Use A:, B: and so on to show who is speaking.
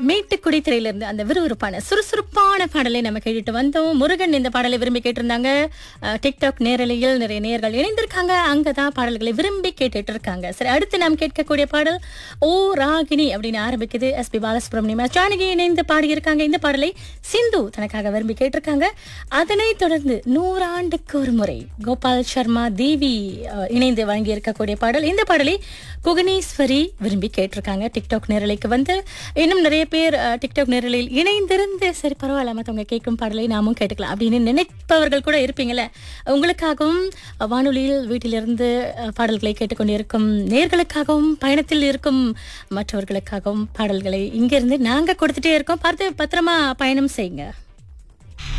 A: மேட்டுக்குடி திரையிலிருந்து அந்த விறுவிறுப்பான சுறுசுறுப்பான பாடலை நம்ம கேட்டுட்டு வந்தோம் முருகன் இந்த பாடலை விரும்பி கேட்டிருந்தாங்க அஹ், டிக்டாக் நேரலையில் நிறைய நேர்கள் இணைந்திருக்காங்க அங்கதான் பாடல்களை விரும்பி கேட்டுட்டு இருக்காங்க சரி அடுத்து நாம் கேட்கக்கூடிய பாடல் ஓ ராகினி அப்படின்னு ஆரம்பிக்குது எஸ் பி பாலசுப்ரமணியம் ஜானகி இணைந்து பாடியிருக்காங்க இந்த பாடலை சிந்து தனக்காக விரும்பி கேட்டிருக்காங்க அதனைத் தொடர்ந்து நூறாண்டுக்கு ஒரு முறை கோபால் சர்மா தேவி அஹ், இணைந்து வழங்கி இருக்கக்கூடிய பாடல் இந்த பாடலை குகனேஸ்வரி விரும்பி கேட்டிருக்காங்க டிக்டாக் நேரலைக்கு வந்து இன்னும் நிறைய பேர் அஹ், டிக்டாக் நேரலையில் இணைந்திருந்து சரி பரவாயில்ல மற்றவங்க கேட்கும் பாடலை நாமும் கேட்டுக்கலாம் அப்படின்னு நினைப்பவர்கள் கூட இருப்பீங்கல்ல உங்களுக்காகவும் அஹ், வானொலியில் வீட்டிலிருந்து அஹ், பாடல்களை கேட்டுக்கொண்டிருக்கும் நேர்களுக்காகவும் பயணத்தில் இருக்கும் மற்றவர்களுக்காகவும் பாடல்களை இங்கிருந்து நாங்க கொடுத்துட்டே இருக்கோம் பார்த்து பத்திரமா பயணம் செய்யுங்க